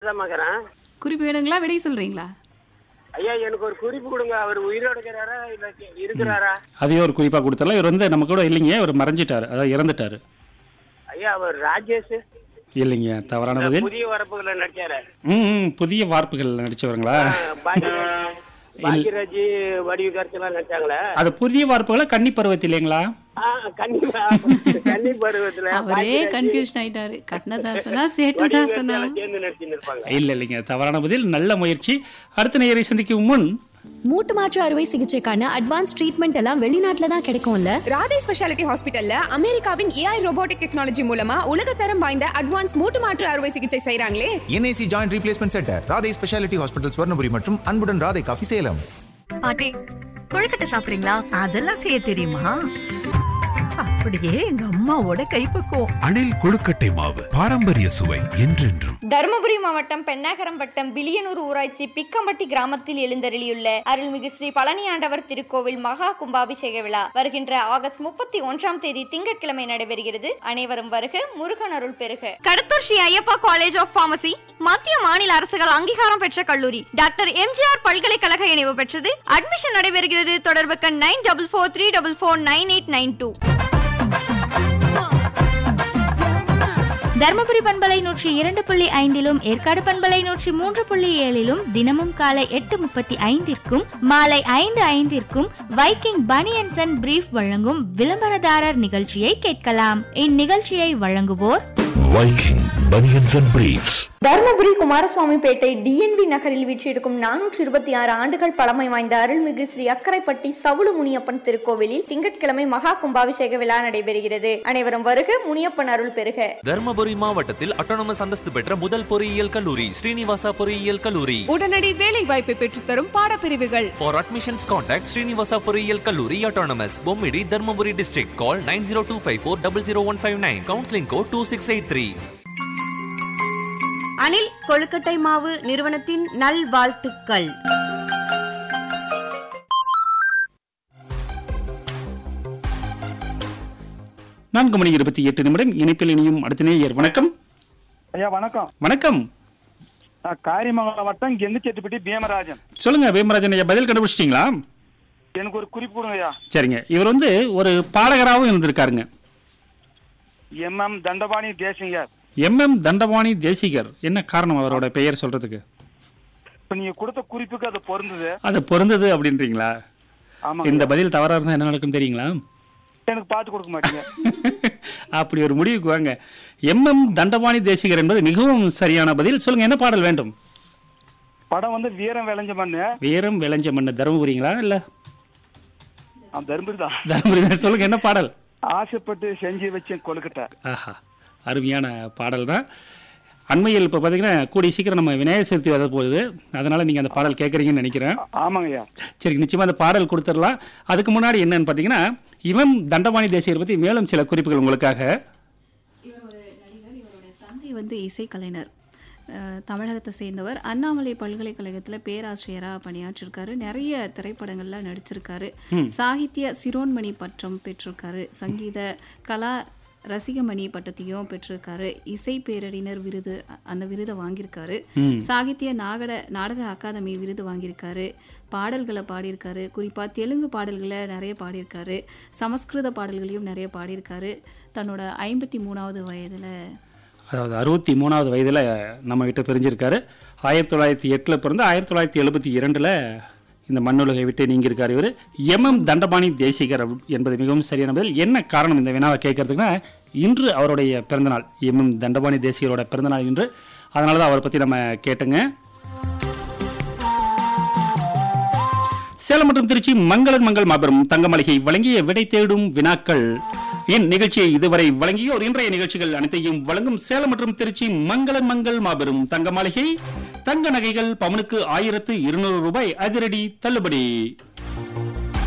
பட்டமாக்கிறேன் குறிப்பு வேணுங்களா விடை சொல்றீங்களா ஐயா எனக்கு ஒரு குறிப்பு கொடுங்க அவர் உயிரோடு இருக்கிறாரா இல்ல கே- இருக்கிறாரா அதையே ஒரு குறிப்பா கொடுத்துடலாம் இவர் வந்து நம்ம கூட இல்லைங்க இவர் மறைஞ்சிட்டாரு அதாவது இறந்துட்டாரு ஐயா அவர் ராஜேஷ் இல்லைங்க தவறான பதில் புதிய வரப்புகளை நடிச்சாரு ம் ம், புதிய வார்ப்புகள் நடிச்சவருங்களா பாக்யராஜ் பாக்யராஜ் வடிவு கருத்துலாம் நடிச்சாங்களே அது புதிய வார்ப்புகளா கன்னி பருவத்தில் இல்லைங்களா ஆ, கன்னி கன்னி பருவத்துல அவரே பாக்யராஜ், கன்ஃபியூஷன் ஆயிட்டாரு கண்ணதாசனா வடிவு சேட்டுதாசனா கருத்தெல்லாம் சேர்ந்து நடிச்சுன்னு இருப்பாங்க இல்ல இல்லைங்க தவறான பதில் நல்ல முயற்சி அடுத்த நேயரை சந்திக்கும் முன் மூட்டு மாற்று அறுவை சிகிச்சைக்கான அட்வான்ஸ் ட்ரீட்மெண்ட் எல்லாம் வெளிநாட்டுல தான் கிடைக்கும்ல ராதே ஸ்பெஷாலிட்டி ஹாஸ்பிட்டல்ல அமெரிக்காவின் ஏஐ ரோபோட்டிக் டெக்னாலஜி மூலமா உலகத்தரம் வாய்ந்த அட்வான்ஸ் மூட்டு மாற்று அறுவை சிகிச்சை செய்றாங்களே NIC joint replacement centre Radhai speciality hospital Swarnapuri மற்றும் அன்புடன் ராதை காஃபி சேலம் பாட்டி கொழுக்கட்டை சாப்பிடுறீங்களா அதெல்லாம் செய்ய தெரியுமா அப்படியே எங்க அம்மாவோட கைப்பக்குவம் அணில் கொழுக்கட்டை மாவு பாரம்பரிய சுவை என்றென்றும் தருமபுரி மாவட்டம் பெண்ணாகரம் வட்டம் பிலியனூர் ஊராட்சி பிக்கம்பட்டி கிராமத்தில் எழுந்தருளியுள்ள அருள்மிகு ஸ்ரீ பழனியாண்டவர் திருக்கோவில் மகா கும்பாபிஷேக விழா வருகின்ற ஆகஸ்ட் முப்பத்தி ஒன்றாம் தேதி திங்கட்கிழமை நடைபெறுகிறது அனைவரும் வருக முருகன் அருள் பெறுக Kadathur Sri Ayyappa college of pharmacy மத்திய மாநில அரசுகள் அங்கீகாரம் பெற்ற கல்லூரி டாக்டர் எம்ஜிஆர் பல்கலைக்கழக இணைவு பெற்றது அட்மிஷன் நடைபெறுகிறது தொடர்புக்கு nine double four three double four nine eight nine two Dharmapuri பண்பலை நூற்றி இரண்டு புள்ளி ஐந்திலும் ஏற்காடு பண்பலை நூற்றி மூன்று புள்ளி ஏழிலும் தினமும் காலை எட்டு முப்பத்தி ஐந்திற்கும் மாலை ஐந்து ஐந்திற்கும் வைக்கிங் பனியன்சன் அண்ட் பிரீஃப் வழங்கும் விளம்பரதாரர் நிகழ்ச்சியை கேட்கலாம் இந்நிகழ்ச்சியை வழங்குவோர் Viking banians and briefs Dharmapuri Kumaraswamipettai TNV நகரில் வீற்றிருக்கும் நானூற்றி இருபத்தி ஆறு ஆண்டுகள் பழமை வாய்ந்த அருள்மிகு ஸ்ரீ அக்கரைப்பட்டி சவுளு முனியப்பன் திருக்கோவிலில் திங்கட்கிழமை மகா கும்பாபிஷேக விழா நடைபெறுகிறது அனைவரும் வருக முனியப்பன் அருள் பெறுக தர்மபுரி மாவட்டத்தில் அட்டானமஸ் அந்தஸ்து பெற்ற முதல் பொறியியல் கல்லூரி ஸ்ரீனிவாசா பொறியியல் கல்லூரி உடனடி வேலை வாய்ப்பை பெற்றுத்தரும் பாடப்பிரிவுகள் ஃபார் அட்மிஷன்ஸ் கான்டாக்ட் ஸ்ரீனிவாசா பொறியியல் கல்லூரி autonomous Bommidi Dharmapuri district call nine zero two five four double zero one five nine counselling code two six eight three Anil கொழுக்கட்டை மாவு நிறுவனத்தின் நல்வாழ்த்துக்கள் நான்கு மணி இருபத்தி எட்டு நிமிடம் இணைப்பில் இனியும் அடுத்த நேயர் வணக்கம் ஐயா வணக்கம் வணக்கம் நான் காரியமங்கலம் வட்டம் கெந்துச்செட்டிப்பட்டி பீமராஜன் சொல்லுங்க வேமராஜன் ஐயா பதில் கண்டுபிடிச்சிட்டீங்களா எனக்கு ஒரு குறிப்பு கொடுங்க ஐயா சரிங்க இவர் வந்து ஒரு பாடகராகவும் இருந்திருக்காருங்க M M Dandapani Desinga M M Dandapani Desikar என்ன காரணம் அவரோட பெயர் சொல்றதுக்கு இப்ப நீங்க கொடுத்த குறிப்புக்கு அது பொருந்தது அது பொருந்தது அப்படின்றீங்களா ஆமாங்க இந்த பதில் தவறா இருந்தா என்ன நடக்கும் தெரியுங்களா எனக்கு பார்த்து கொடுக்க மாட்டீங்க அப்படி ஒரு முடிவுக்கு வாங்க எம் எம் தண்டபாணி தேசிகர் என்பது மிகவும் சரியான பதில் சொல்லுங்க என்ன பாடல் வேண்டும் படம் வந்து வீரம் விளைஞ்ச மண்ணு வீரம் விளைஞ்ச மண்ணு தருமபுரிங்களா இல்ல தருமபுரி தான் தருமபுரி தான் சொல்லுங்க என்ன பாடல் ஆசைப்பட்டு செஞ்சு வச்சேன் கொழுக்கட்டை ஆஹா அருமையான பாடல் தான் அண்மையில் இப்போ பார்த்தீங்கன்னா கூடிய சீக்கிரம் நம்ம விநாயகர் சதுர்த்தி வர போகுது அதனால நீங்கள் அந்த பாடல் கேட்குறீங்கன்னு நினைக்கிறேன் ஆமாங்க ஐயா சரி நிச்சயமாக அந்த பாடல் கொடுத்துடலாம் அதுக்கு முன்னாடி என்னன்னு பார்த்தீங்கன்னா இவன் தண்டபாணி தேசியர் பற்றி மேலும் சில குறிப்புகள் உங்களுக்காக இவர் ஒரு நடிகர் இவரோட தந்தை வந்து இசைக்கலைஞர் அஹ், தமிழகத்தை சேர்ந்தவர் அண்ணாமலை பல்கலைக்கழகத்தில் பேராசிரியராக பணியாற்றிருக்காரு நிறைய திரைப்படங்கள்ல நடிச்சிருக்காரு சாகித்ய சிரோன்மணி பட்டம் பெற்றிருக்காரு சங்கீத கலா ரசிகமணி பட்டத்தையும் பெற்றிருக்காரு இசை பேரறிஞர் விருது அ- அந்த விருதை வாங்கியிருக்காரு சாகித்ய நாகட நாடக அகாதமி விருது வாங்கியிருக்காரு பாடல்களை பாடியிருக்காரு குறிப்பா தெலுங்கு பாடல்களை நிறைய பாடியிருக்காரு சமஸ்கிருத பாடல்களையும் நிறைய பாடியிருக்காரு தன்னோட ஐம்பத்தி மூணாவது வயதுல அதாவது அறுபத்தி மூணாவது வயதில் நம்ம விட்டு பிரிஞ்சிருக்காரு ஆயிரத்தி தொள்ளாயிரத்தி எட்டில் பிறந்து ஆயிரத்தி தொள்ளாயிரத்தி எழுபத்தி இரண்டில் இந்த மண்ணுலகை விட்டு நீங்கியிருக்கார் இவர் எம்எம் தண்டபாணி தேசிகர் அப்படி- என்பது மிகவும் சரியான பதில் என்ன காரணம் இந்த வினாவை கேட்கறதுக்குன்னா இன்று அவருடைய பிறந்தநாள் எம்எம் தண்டபாணி தேசிகரோட பிறந்தநாள் இன்று அதனால தான் அவரை பற்றி நம்ம கேட்டுங்க சேலம் மற்றும் திருச்சி மங்களன் மங்கள் மாபெரும் தங்க மளிகை வழங்கிய விடை தேடும் வினாக்கள் இந்நிகழ்ச்சியை இதுவரை வழங்கியோர் இன்றைய நிகழ்ச்சிகள் அனைத்தையும் வழங்கும் சேலம் மற்றும் திருச்சி மங்களன் மங்கள் மாபெரும் தங்க மாளிகை தங்க நகைகள் பவனுக்கு ஆயிரத்து இருநூறு ரூபாய் அதிரடி தள்ளுபடி